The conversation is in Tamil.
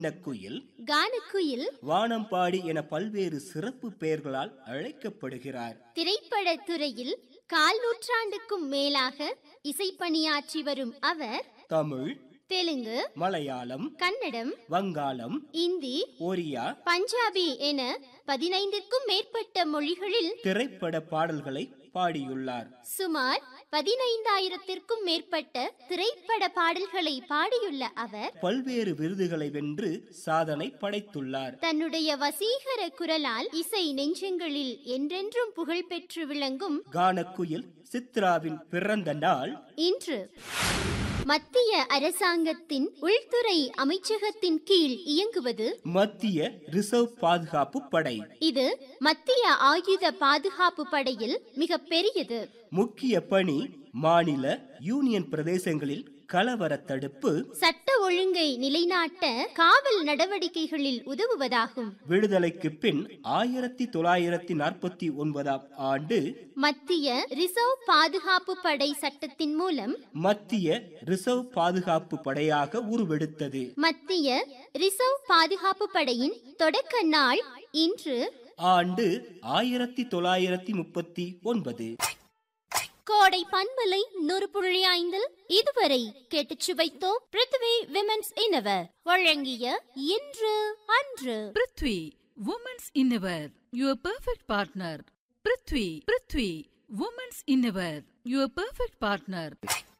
குயில் கானக்குயில் வானம்பாடி என பல்வேறு சிறப்பு பெயர்களால் அழைக்கப்படுகிறார் திரைப்படத் துறையில் கால் நூற்றாண்டுக்கும் மேலாக இசைப்பணியாற்றி வரும் அவர் தமிழ் தெலுங்கு மலையாளம் கன்னடம் வங்காளம் இந்தி ஒரியா பஞ்சாபி என பதினைந்திற்கும் மேற்பட்ட மொழிகளில் திரைப்பட பாடல்களை பாடியுள்ளார் சுமார் பதினைந்தாயிரத்திற்கும் மேற்பட்ட திரைப்பட பாடல்களை பாடியுள்ள அவர் பல்வேறு விருதுகளை வென்று சாதனை படைத்துள்ளார் தன்னுடைய வசீகர குரலால் இசை நெஞ்சங்களில் என்றென்றும் புகழ் பெற்று விளங்கும் கானக்குயில் சித்ராவின் பிறந்த நாள் இன்று மத்திய அரசாங்கத்தின் உள்துறை அமைச்சகத்தின் கீழ் இயங்குவது மத்திய ரிசர்வ் பாதுகாப்பு படை இது மத்திய ஆயுத பாதுகாப்பு படையில் மிக பெரியது முக்கிய பணி மாநில யூனியன் பிரதேசங்களில் கலவர தடுப்பு சட்ட ஒழுங்கை நிலைநாட்ட காவல் நடவடிக்கைகளில் உதவுவதாகும் விடுதலைக்கு பின் ஆயிரத்தி தொள்ளாயிரத்தி நாற்பத்தி ஒன்பதாம் ஆண்டு மத்திய ரிசர்வ் பாதுகாப்பு படை சட்டத்தின் மூலம் மத்திய ரிசர்வ் பாதுகாப்பு படையாக உருவெடுத்தது மத்திய ரிசர்வ் பாதுகாப்பு படையின் தொடக்க நாள் இன்று ஆண்டு ஆயிரத்தி தொள்ளாயிரத்தி முப்பத்தி ஒன்பது கோடை பண்பலை நூறு புள்ளி ஐந்தில் இதுவரை கேட்டுச் சுவைத்தோம் பிருத்வி விமென்ஸ் இன்னவர் வழங்கிய இன்று அன்று prithvi women's innerwear your perfect partner prithvi prithvi women's innerwear your perfect partner